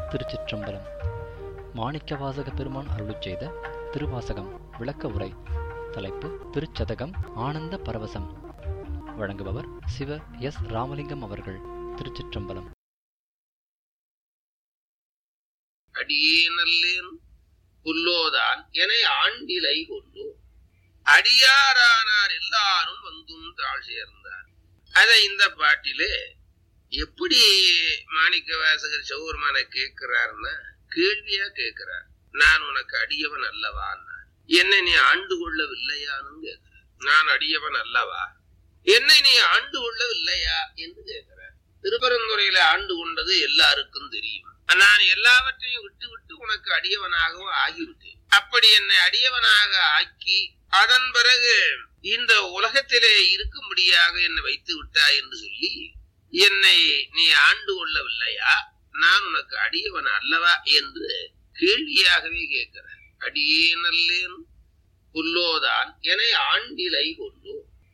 திருச்சிற்றம்பலம் மாணிக்கவாசக பெருமான் அருளிச் செய்த திருவாசகம் விளக்க உரை தலைப்பு திருச்சதகம் ஆனந்த பரவசம் வழங்குபவர் சிவ எஸ் ராமலிங்கம் அவர்கள் திருச்சிற்றம்பலம் அடியே நல்லேன் புல்லோதான் என ஆண்டிலை கொல்லோ அடியாரானார் எல்லாரும் வந்தும் தாழ் சேர்ந்தார் அத இந்த பாட்டிலே எப்படி மாணிக்க வாசகர் சௌர்மான கேட்கிறார்னா கேள்வியா கேட்கிறார் நான் உனக்கு அடியவன் அல்லவா என்னை நீ ஆண்டு கொள்ளவில்லையான்னு கேட்கிறார் நான் அடியவன் அல்லவா என்னை நீ ஆண்டு கொள்ளவில்லையா என்று கேட்கிறார் திருப்பரந்துறையில ஆண்டு கொண்டது எல்லாருக்கும் தெரியும் நான் எல்லாவற்றையும் விட்டு விட்டு உனக்கு அடியவனாகவும் ஆகிவிட்டேன் அப்படி என்னை அடியவனாக ஆக்கி அதன் பிறகு இந்த உலகத்திலே இருக்கும்படியாக என்னை வைத்து விட்டாய் என்று சொல்லி என்னை நீ ஆண்டு கொள்ளவில்லையா நான் உனக்கு அடியவன் அல்லவா என்று கேள்வியாகவே கேட்கிறேன் அடியே நல்லேன் புல்லோதான் என ஆண்டிலை கொல்லோ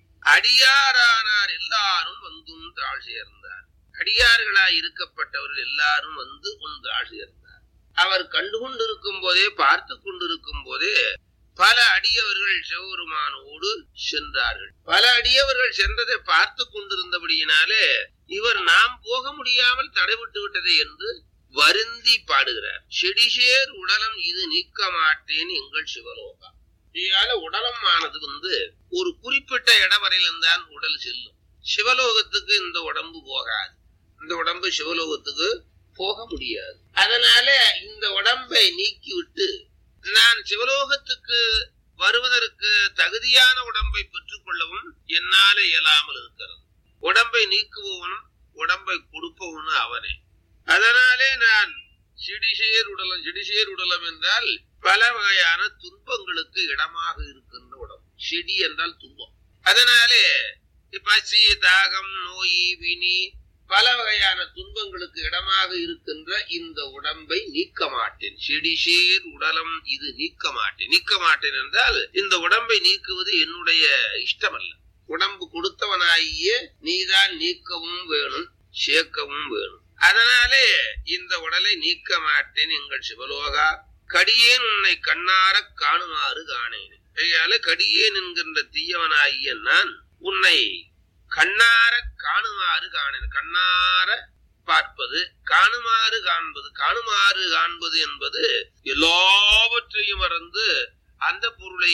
அடியாரானார் எல்லாரும் வந்தும் தாழ் சேர்ந்தார் அடியார்களாய் இருக்கப்பட்டவர்கள் எல்லாரும் வந்து உன் தாழ் சேர்ந்தார் அவர் கண்டு கொண்டிருக்கும் போதே பார்த்து கொண்டிருக்கும் போதே பல அடியவர்கள் சிவபெருமானோடு சென்றார்கள் பல அடியவர்கள் சென்றதை பார்த்து கொண்டிருந்தபடியினாலே இவர் நாம் போக முடியாமல் தடைபட்டு விட்டதை என்று வருந்தி பாடுகிறார் செடிசேர் உடலம் இது நீக்க மாட்டேன் எங்கள் சிவலோகா இதால உடலமானது வந்து ஒரு குறிப்பிட்ட இடம் வரையிலும் தான் உடல் செல்லும் சிவலோகத்துக்கு இந்த உடம்பு போகாது இந்த உடம்பு சிவலோகத்துக்கு போக முடியாது அதனால இந்த உடம்பை நீக்கிவிட்டு நான் சிவலோகத்துக்கு வருவதற்கு தகுதியான உடம்பை பெற்றுக் கொள்ளவும் என்னால இயலாமல் இருக்கிறது உடம்பை நீக்குபவனும் உடம்பை கொடுப்பவனும் அவனே அதனாலே நான் சிடிசேர் உடலம் சிடிசேர் உடலம் என்றால் பல வகையான துன்பங்களுக்கு இடமாக இருக்கின்ற உடம்பு செடி என்றால் துன்பம் அதனாலே பசி தாகம் நோய் வினி பல வகையான துன்பங்களுக்கு இடமாக இருக்கின்ற இந்த உடம்பை நீக்க மாட்டேன் செடிசேர் உடலம் இது நீக்க மாட்டேன் நீக்க மாட்டேன் என்றால் இந்த உடம்பை நீக்குவது என்னுடைய இஷ்டமல்ல உடம்பு கொடுத்தவனாகிய நீதான் நீக்கவும் வேணும் சேர்க்கவும் வேணும் அதனாலே இந்த உடலை நீக்க மாட்டேன் எங்கள் சிவலோகா கடியேன் உன்னை கண்ணார காணுமாறு காணேன் கையால கடியேன் என்கின்ற தீயவனாகிய நான் உன்னை கண்ணார காணுமாறு காணேன் கண்ணார பார்ப்பது காணுமாறு காண்பது காணுமாறு காண்பது என்பது எல்லாவற்றையும் மறந்து அந்த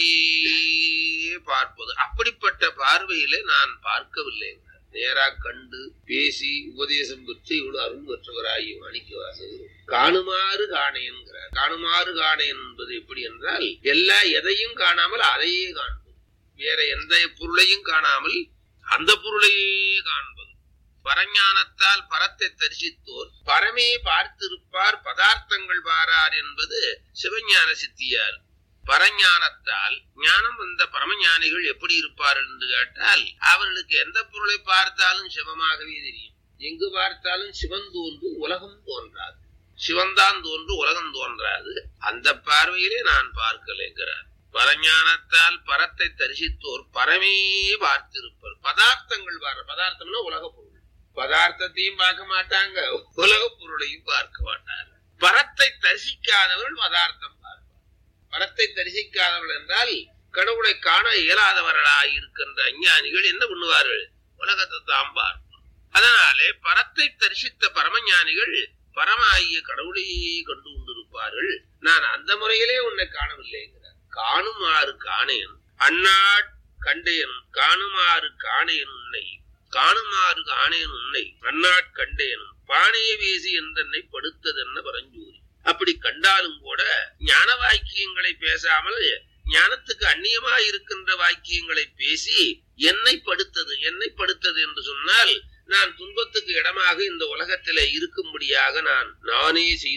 பொருளையே பார்ப்பது அப்படிப்பட்ட பார்வையிலே நான் பார்க்கவில்லை நேரா கண்டு பேசி உபதேசம் பெற்று இவ்வளவு அருள் பெற்றவராகி மாணிக்க வாசகர் காணுமாறு காணேன்கிறார் காணுமாறு காணேன் என்பது எப்படி என்றால் எல்லா எதையும் காணாமல் அதையே காண்பது வேற எந்த பொருளையும் காணாமல் அந்த பொருளையே காண்பது பரஞானத்தால் பரத்தை தரிசித்தோர் பரமே பார்த்திருப்பார் பதார்த்தங்கள் பாரார் என்பது சிவஞான சித்தியார் பரஞானத்தால் ஞானம் வந்த பரமஞானிகள் எப்படி இருப்பார்கள் என்று கேட்டால் அவர்களுக்கு எந்த பொருளை பார்த்தாலும் சிவமாகவே தெரியும் எங்கு பார்த்தாலும் சிவன் தோன்று உலகம் தோன்றாது சிவன்தான் தோன்று உலகம் தோன்றாது அந்த பார்வையிலே நான் பார்க்கலைங்கிறார் பரஞானத்தால் பரத்தை தரிசித்தோர் பரமே பார்த்திருப்பர் பதார்த்தங்கள் பாரு பதார்த்தம்னா உலக பொருள் பதார்த்தத்தையும் பார்க்க மாட்டாங்க உலக பொருளையும் பார்க்க மாட்டாங்க பரத்தை தரிசிக்காதவர்கள் பதார்த்தம் பார்ப்பார் பரத்தை தரிசிக்காதவர்கள் என்றால் கடவுளை காண இயலாதவர்களாய் இருக்கின்ற அஞ்ஞானிகள் என்ன பண்ணுவார்கள் உலகத்தை தான் பார்ப்பார் அதனாலே பரத்தை தரிசித்த பரமஞானிகள் பரமாகிய கடவுளையே கண்டு கொண்டிருப்பார்கள் நான் அந்த முறையிலே உன்னை காணவில்லைங்கிறார் காணுமாறு காணேன் அந்நாட் கண்டேன் காணுமாறு காணேன் உன்னை காணுமாறு காணேன் உன்னை அந்நாட் கண்டேனும் பானைய வேசி என்றென்னை படுத்ததென்ன பரஞ்சூரி அப்படி கண்டாலும் கூட ஞான வாக்கியங்களை பேசாமல் ஞானத்துக்கு அந்நியமா இருக்கின்ற வாக்கியங்களை பேசி என்னை படுத்தது என்னை படுத்தது என்று சொன்னால் நான் துன்பத்துக்கு இடமாக இந்த உலகத்திலே இருக்கும்படியாக நான் நானே செய்து